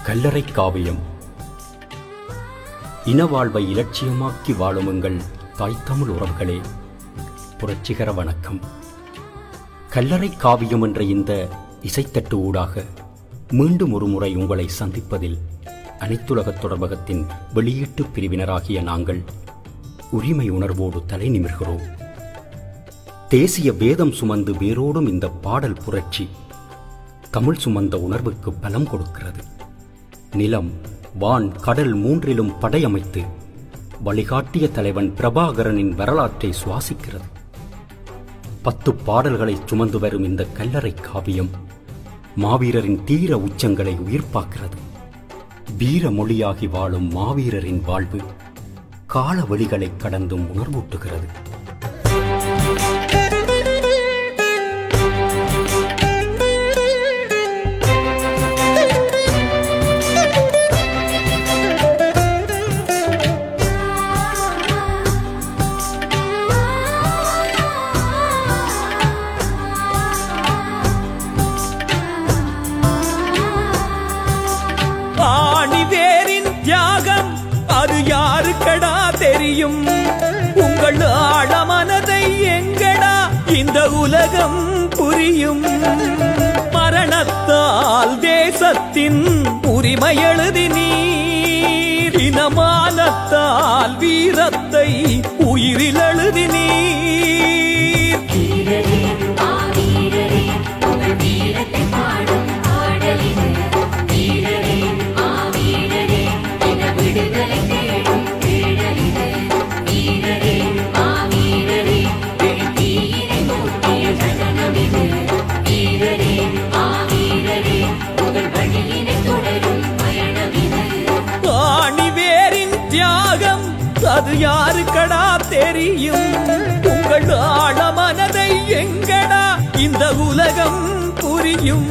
கல்லறை காவியம் இனவாழ்வை இலட்சியமாக்கி வாழும் எங்கள் தாய் தமிழ் உறவுகளே புரட்சிகர வணக்கம் கல்லறை காவியம் என்ற இந்த இசைத்தட்டு ஊடாக மீண்டும் ஒரு முறை உங்களை சந்திப்பதில் அனைத்துலக தொடர்பகத்தின் வெளியீட்டு பிரிவினராகிய நாங்கள் உரிமை உணர்வோடு தலை நிமிர்கிறோம் தேசிய வேதம் சுமந்து வேரோடும் இந்த பாடல் புரட்சி தமிழ் சுமந்த உணர்வுக்கு பலம் கொடுக்கிறது நிலம் வான் கடல் மூன்றிலும் படையமைத்து வழிகாட்டிய தலைவன் பிரபாகரனின் வரலாற்றை சுவாசிக்கிறது பத்து பாடல்களை சுமந்து வரும் இந்த கல்லறை காவியம் மாவீரரின் தீர உச்சங்களை உயிர்ப்பாக்கிறது வீர மொழியாகி வாழும் மாவீரரின் வாழ்வு கால வழிகளைக் கடந்தும் உணர்வூட்டுகிறது ஆணிவேரின் தியாகம் அது யாருக்கடா தெரியும் உங்கள் ஆழமனதை எங்கடா இந்த உலகம் புரியும் மரணத்தால் தேசத்தின் உரிமை எழுதி நீர் இனமானத்தால் வீரத்தை உயிரில் எழுதி நீர் வீரரே ஆவீரரே உங்கள் வீரத்தை பாடும் பாடலிது வீரரே ஆவீரரே என விடுதலை தேடும் தேடலிது வீரரே ஆவீரரே எழுத்தீரை மூட்டிய ஜனனமிது வீரரே ஆவீரரே உங்கள் வழியினை தொடரும் பயணமிது ஆணிவேரின் தியாகம் அது யாருக்கடா தெரியும் உங்கள் ஆழமனதை எங்கடா இந்த உலகம் புரியும்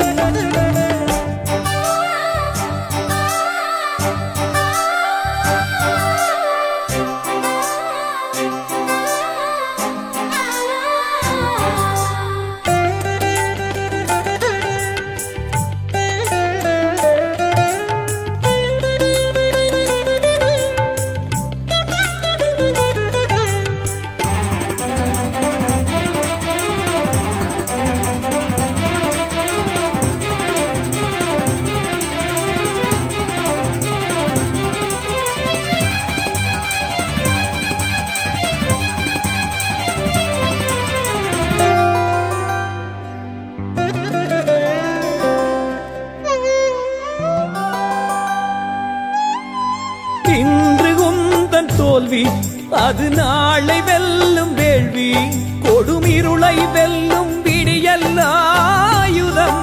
இன்று உந்தன் தோல்வி அது நாளை வெல்லும் வேள்வி கொடுமிருளை வெல்லும் விடியல்லாயுதம்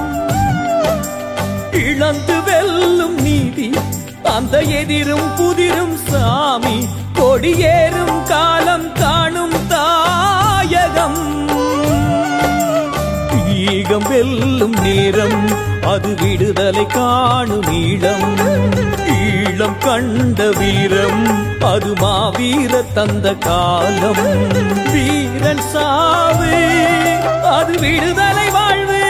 இழந்து வெல்லும் நீதி அந்த எதிரும் புதிரும் சாமி கொடியேறும் காலம் காணும் தாயகம் ஈகம் வெல்லும் நேரம் அது விடுதலை காணும் ஈழம் ஈழம் கண்ட வீரம் அது மாவீர தந்த காலம் வீரன் சாவு அது விடுதலை வாழ்வு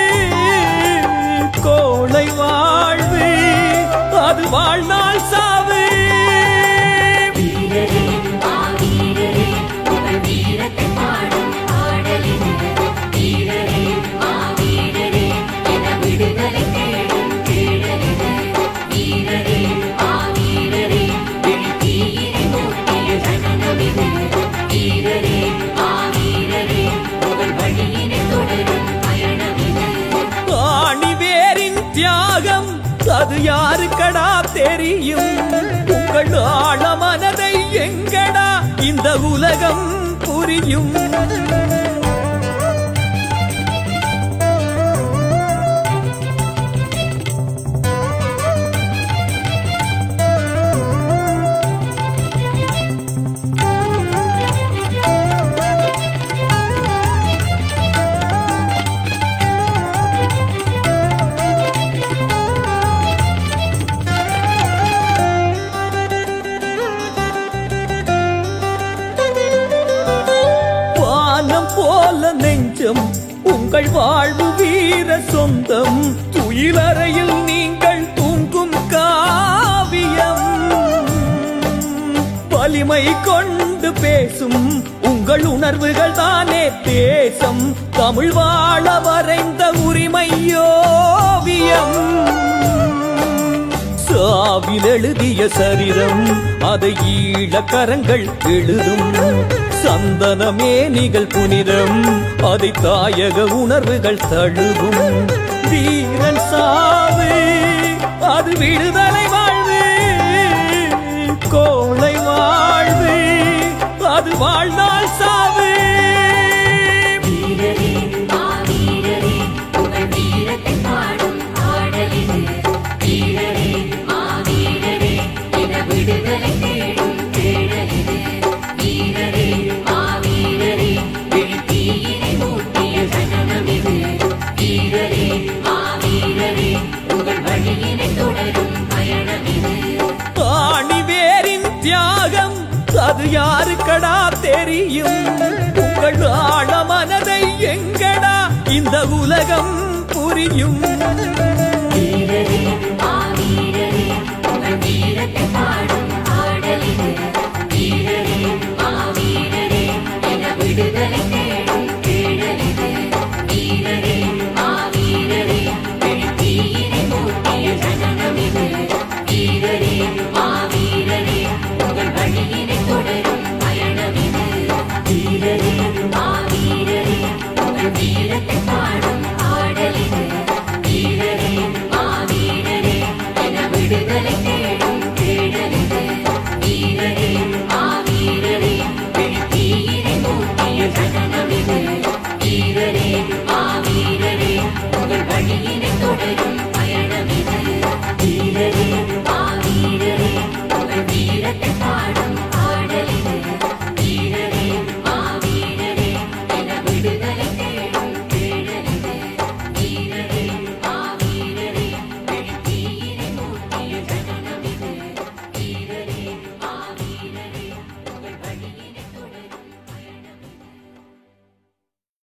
கோளை வாழ்வு அது வாழ்நாள் சாவு வீரரே ஆவீரரே உங்கள் வீரத்தை பாடும் பாடலிது வீரரே ஆவீரரே என விடுதலை தேடும் தேடலிது வீரரே ஆவீரரே எழுத்தீரை மூட்டிய ஜனனமிது வீரரே ஆவீரரே உங்கள் வழியினை தொடரும் பயணமிது ஆணிவேரின் தியாகம் அது யாருக்கடா தெரியும் உங்கள் ஆழமனதை எங்கடா இந்த உலகம் புரியும் வானம் போல நெஞ்சம் உங்கள் வாழ்வு வீர சொந்தம் துயிலறையில் நீங்கள் தூங்கும் உரிமை கொண்டு பேசும் உங்கள் உணர்வுகள் தானே தேசம் தமிழ் வாழ வரைந்த உரிமையோவியம் சாவில் எழுதிய சரிதம் அதை ஈழக்கரங்கள் எழுதும் சந்தனமே நிகழ் புனிதம் அதை தாயக உணர்வுகள் தழுவும் வீரன் சாவு அது விடுதலை வாழ்வு கோளை வாழ்வு அது வாழ்நாள் சாவு வீரரே மாவீரரே உங்கள் வீரத்தை பாடும் பாடலிது வீரரே மாவீரரே என விடுதலை தேடும் தேடலிது வீரரே மாவீரரே விழித்தீயினை மூட்டிய ஜனனமிது வீரரே மாவீரரே உங்கள் வழியினை தொடரும் பயணமிது ஆணிவேரின் தியாகம் அது யாருக்கடா தெரியும் உங்கள் ஆழ மனதை எங்கடா இந்த உலகம் புரியும் வீரரே மாவீரரே உங்கள் வீரத்தை பாடும் பாடலிது வீரரே மாவீரரே என விடுதலை தேடும் தேடலிது வீரரே மாவீரரே விழித்தீயினை மூட்டிய ஜனனமிது வீரரே மாவீரரே உங்கள் வழியினை தொடரும் பயணமிது வீரரே மாவீரரே உங்கள் வீரத்தை பாடும் பாடலிது வீரரே மாவீரரே என விடுதலை தேடும் தேடலிது வீரரே மாவீரரே விழித்தீயினை மூட்டிய ஜனன